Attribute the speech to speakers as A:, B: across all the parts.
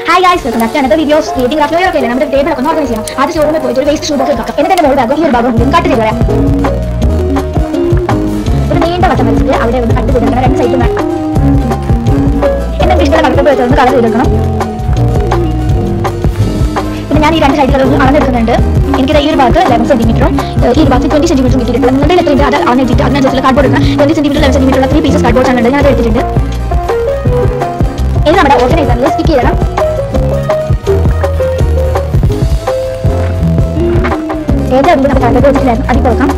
A: hi guys welcome back to another videos creating craft ഒക്കെ അല്ലേ നമ്മുടെ ടേബിൾ ഒക്കെ ഒന്ന് ഓർഗനൈസ് ചെയ്യാം ആദ്യം ഷോറൂമിൽ പോയിട്ട് ഒരു വേസ്റ്റ് ഷൂ ബോക്സ് എടുക്കാം എന്നിട്ട് എൻ്റെ മോൾ ഭാഗം ഈ ഒരു ഭാഗം കൂടി കട്ട് ചെയ്ത് കളയാം ഒരു നീണ്ട വട്ടം വരച്ചിട്ട് അവിടെ ഒന്ന് കട്ട് ചെയ്തെടുക്കണം രണ്ട് സൈഡും വേണം എന്നിട്ട് ഇഷ്ടം കറക്റ്റ് വെച്ച് ഒന്ന് കളർ ചെയ്തെടുക്കണം പിന്നെ ഞാൻ ഈ രണ്ട് സൈഡിൽ ഒന്ന് അളന്നെടുക്കുന്നുണ്ട് എനിക്കിത് ഈ ഒരു ഭാഗത്ത് ലെവൻ സെന്റിമീറ്ററും ഈ ഒരു ഭാഗത്ത് ട്വന്റി സെന്റിമീറ്ററും കിട്ടിയിട്ടുണ്ട് നിങ്ങളുടെ എത്രയുണ്ട് അത് അളന്നെടുത്തിട്ട് അതിനനുസരിച്ച് കാർഡ്ബോർഡ് എടുക്കണം ട്വന്റി സെന്റിമീറ്റർ ലെവൻ സെന്റിമീറ്റർ ഉള്ള ത്രീ പീസസ് കാർഡ്ബോർഡ് ആണ് ഞാൻ അത് എടുത്തിട്ടുണ്ട് ഇനി നമ്മുടെ ഓർഗനൈസറിൽ സ്റ്റിക്ക് ചെയ്യണം ഏറ്റവും അധികം നമുക്ക് കാർഡ്ബോർഡ് വെച്ചിട്ട് അതി കൊടുക്കാം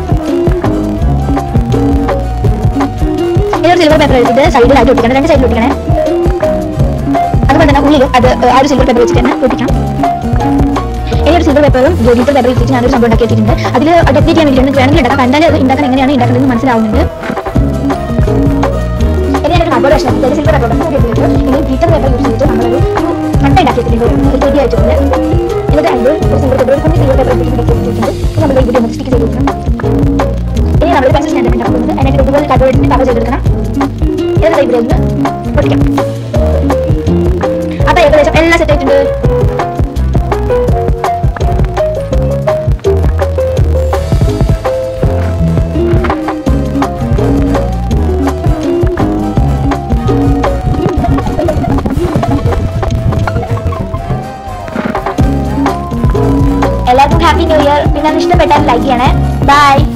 A: ഇനി ഒരു സിൽവർ പേപ്പർ എടുത്തിട്ട് സൈഡിലായിട്ട് ഒട്ടിക്കണം രണ്ട് സൈഡിൽ ഒട്ടിക്കണേ അതുപോലെ തന്നെ ഉള്ളിലും അത് ആ ഒരു സിൽവർ പേപ്പർ വെച്ചിട്ട് തന്നെ ഒട്ടിക്കാം ഇനി ഒരു സിൽവർ പേപ്പറും ഗ്ലിറ്റർ പേപ്പർ വെച്ചിട്ട് ഞാനൊരു സംഭവം ഉണ്ടാക്കി വെച്ചിട്ടുണ്ട് അതിൽ ഡെക്കറേറ്റ് ചെയ്യാൻ വേണ്ടിയിട്ട് വേണമെങ്കിൽ ഉണ്ടാക്കാം കണ്ടാൽ അത് ഉണ്ടാക്കാൻ എങ്ങനെയാണ് ഉണ്ടാക്കുന്നത് മനസ്സിലാവുന്നുണ്ട് ഇനി ഞാനൊരു കാർഡ്ബോർഡ് വെച്ചാൽ സിൽവർ പേപ്പർ ഉപയോഗിച്ചിട്ട് ഇനി ഗ്ലിറ്റർ പേപ്പർ യൂസ് ചെയ്തിട്ട് നമ്മളൊരു കട്ട ഉണ്ടാക്കി വെച്ചിട്ടുണ്ട് ഒരു റെഡി ആയിട്ടുണ്ട് എന്നിട്ട് അതിൽ ഒരു സിൽവർ പേപ്പർ ഒരു കുഞ്ഞ് സിൽവർ പേപ്പർ വെച്ചിട്ടുണ്ട് നമ്മൾ ഇവിടെ ഒന്ന് സ്റ്റിക്ക് ചെയ്ത് കൊടുക്കണം ഇനി നമ്മൾ പെൻസിൽ സ്റ്റാൻഡ് ഉണ്ടാക്കാൻ പോകുന്നത് അതിനായിട്ട് ഇതുപോലെ കാർഡ്ബോർഡ് വെച്ചിട്ട് കവർ ചെയ്തെടുക്കണം എന്നിട്ട് ഇവിടെ ഒന്ന് പൊട്ടിക്കാം അപ്പൊ ഏകദേശം എല്ലാം സെറ്റ് ആയിട്ടുണ്ട് എല്ലാവർക്കും ഹാപ്പി ന്യൂ ഇയർ പിന്നെ അത് ഇഷ്ടപ്പെട്ടാൽ ലൈക്ക് ചെയ്യണേ ബൈ